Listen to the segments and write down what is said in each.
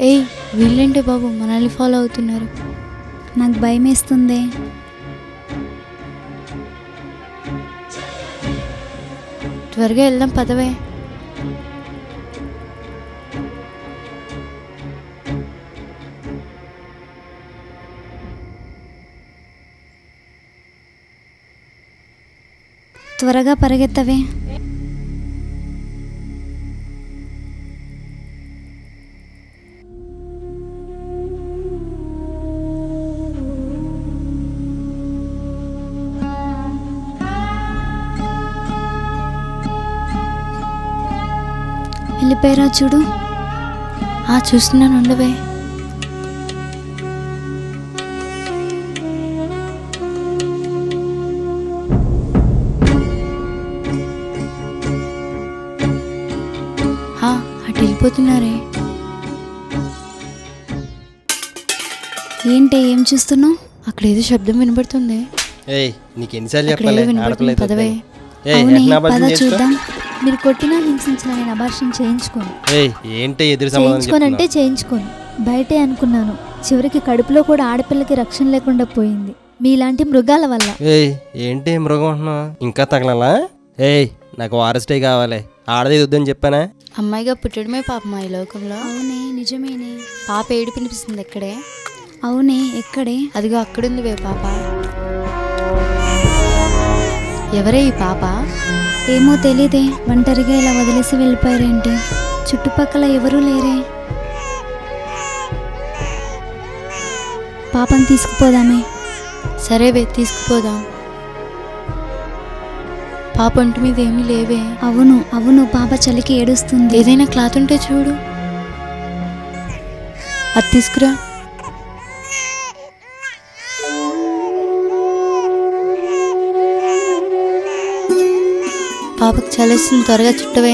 ఏయ్ వీళ్ళేంటి బాబు మనల్ని ఫాలో అవుతున్నారు నాకు భయం వేస్తుంది త్వరగా వెళ్దాం పదవే త్వరగా పరిగెత్తవే వెళ్ళిపోయారా చూడు ఆ చూస్తున్నాను ఉండవే హా, అటు వెళ్ళిపోతున్నారే ఏంటి ఏం చూస్తున్నావు అక్కడ ఏదో శబ్దం వినబడుతుంది ఏయ్ నీకు ఎన్నిసార్లు అక్కడ చెప్పాలి ఏదో వినపడుతుంది, ఆడపిల్ల అయితే పదవే. ఏయ్ అవునే ఎట్లా అబద్ధం పద చేస్తావ్? చూద్దాం మీరు కొట్టినా హింసించిన నేను అభాషణ చేయించుకోను ఏయ్ ఏంటి ఎదురు సమాధానం చేయించుకోనంటే చెప్తున్నావ్? చేయించుకోను బయటే అనుకున్నాను చివరికి కడుపులో కూడా ఆడపిల్లకి రక్షణ లేకుండా పోయింది మీలాంటి మృగాల వల్ల ఏయ్ ఏంటి మృగం అంటున్నావు ఇంకా తగలలా ఏయ్ నాకు వారసుడే కావాలి ఆడది వద్దని చెప్పానా అమ్మాయిగా పుట్టడమే పాపమా ఈ లోకంలో అవునే నిజమేనే పాప ఏడు పినిపిస్తుంది ఎక్కడే అవునే ఎక్కడే అదిగో అక్కడుంది వే పాప ఎవరే ఈ పాప ఏమో తెలీదే ఒంటరిగా ఇలా వదిలేసి వెళ్ళిపోయారేంటి చుట్టుపక్కల ఎవరూ లేరే పాపని తీసుకుపోదామే సరే వే తీసుకుపోదాం పాప ఒంటి మీద ఏమీ లేవే అవును అవును పాప చలికి ఏడుస్తుంది ఏదైనా క్లాత్ ఉంటే చూడు అది తీసుకురా పాపకు చలేస్తుంది త్వరగా చుట్టవే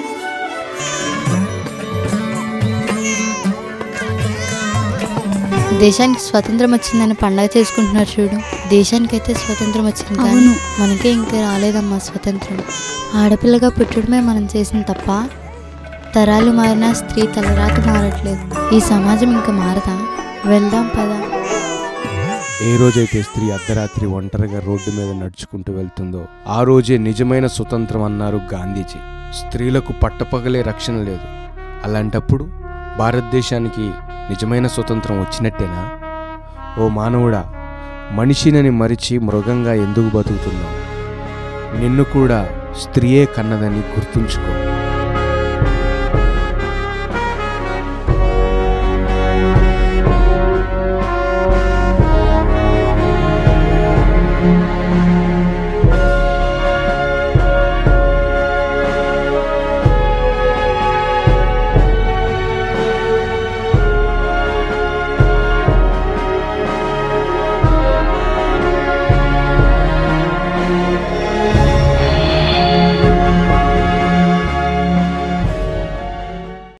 దేశానికి స్వతంత్రం వచ్చిందని పండగ చేసుకుంటున్నారు చూడు దేశానికైతే స్వతంత్రం వచ్చింది కానీ అవును. మనకే ఇంకా రాలేదమ్మా స్వతంత్రం ఆడపిల్లగా పుట్టడమే మనం చేసిన తప్ప తరాలు మారినా స్త్రీ తలరాత మారట్లేదు ఈ సమాజం ఇంకా మారదా వెళ్దాం పదా ఏ రోజైతే స్త్రీ అర్ధరాత్రి ఒంటరిగా రోడ్డు మీద నడుచుకుంటూ వెళ్తుందో ఆ రోజే నిజమైన స్వతంత్రం అన్నారు గాంధీజీ స్త్రీలకు పట్టపగలే రక్షణ లేదు అలాంటప్పుడు భారతదేశానికి నిజమైన స్వతంత్రం వచ్చినట్టేనా ఓ మానవుడా మనిషినని మరిచి మృగంగా ఎందుకు బతుకుతున్నావు నిన్ను కూడా స్త్రీయే కన్నదని గుర్తుంచుకో